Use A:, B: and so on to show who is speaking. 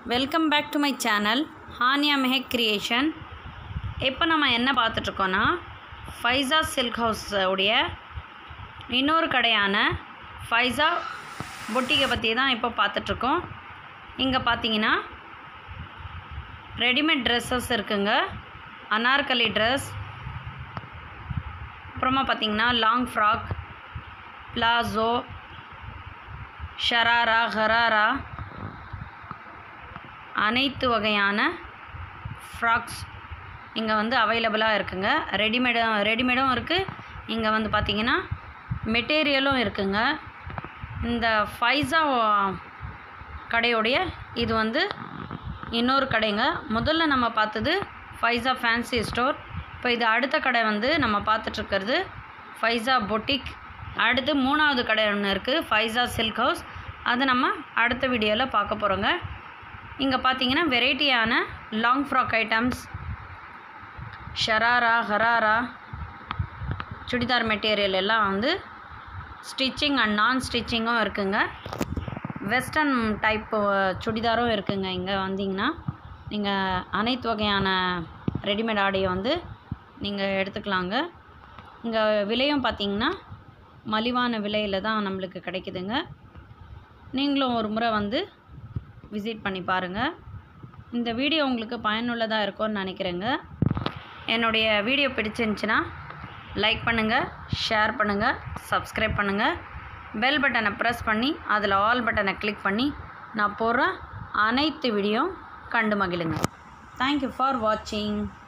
A: welcome back to my channel Haniya Mehak creation இப்போ நம்ம என்ன பார்த்துட்ருக்கோன்னா ஃபைசா சில்க் ஹவுஸ் உடைய இன்னொரு கடையான ஃபைசா பொட்டிகை பற்றி தான் இப்போ பார்த்துட்ருக்கோம் இங்கே பார்த்தீங்கன்னா ரெடிமேட் ட்ரெஸ்ஸஸ் இருக்குங்க அனார்கலி ட்ரெஸ் அப்புறமா பார்த்தீங்கன்னா long frock palazzo sharara gharara அனைத்து வகையான ஃப்ராக்ஸ் இங்கே வந்து அவைலபிளாக இருக்குங்க ரெடிமேடும் ரெடிமேடும் இருக்குது இங்கே வந்து பார்த்திங்கன்னா மெட்டீரியலும் இருக்குங்க இந்த ஃபைசா கடையுடைய இது வந்து இன்னொரு கடைங்க முதல்ல நம்ம பார்த்தது ஃபைசா ஃபேன்சி ஸ்டோர் இப்போ இது அடுத்த கடை வந்து நம்ம பார்த்துட்ருக்கிறது ஃபைசா பொட்டிக் அடுத்து மூணாவது கடை ஒன்று இருக்குது ஃபைசா சில்க் ஹவுஸ் அது நம்ம அடுத்த வீடியோவில் பார்க்க போகிறோங்க இங்கே பார்த்தீங்கன்னா வெரைட்டியான long frock items sharara gharara churidar material எல்லாம் வந்து ஸ்டிச்சிங் அண்ட் நான் ஸ்டிச்சிங்கும் இருக்குங்க வெஸ்டர்ன் டைப் சுடிதாரும் இருக்குங்க இங்கே வந்தீங்கன்னா நீங்கள் அனைத்து வகையான ரெடிமேட் ஆடையை வந்து நீங்கள் எடுத்துக்கலாங்க இங்கே விலையும் பார்த்தீங்கன்னா மலிவான விலையில் தான் நம்மளுக்கு கிடைக்குதுங்க நீங்களும் ஒரு முறை வந்து விசிட் பண்ணி பாருங்கள் இந்த வீடியோ உங்களுக்கு பயனுள்ளதாக இருக்கும்னு நினைக்கிறேங்க என்னுடைய வீடியோ பிடிச்சிருந்துச்சின்னா லைக் பண்ணுங்கள் ஷேர் பண்ணுங்கள் சப்ஸ்கிரைப் பண்ணுங்கள் பெல் பட்டனை ப்ரெஸ் பண்ணி அதில் ஆல் பட்டனை கிளிக் பண்ணி நான் போடுற அனைத்து வீடியோ கண்டு மகிழுங்க தேங்க்யூ ஃபார் வாட்சிங்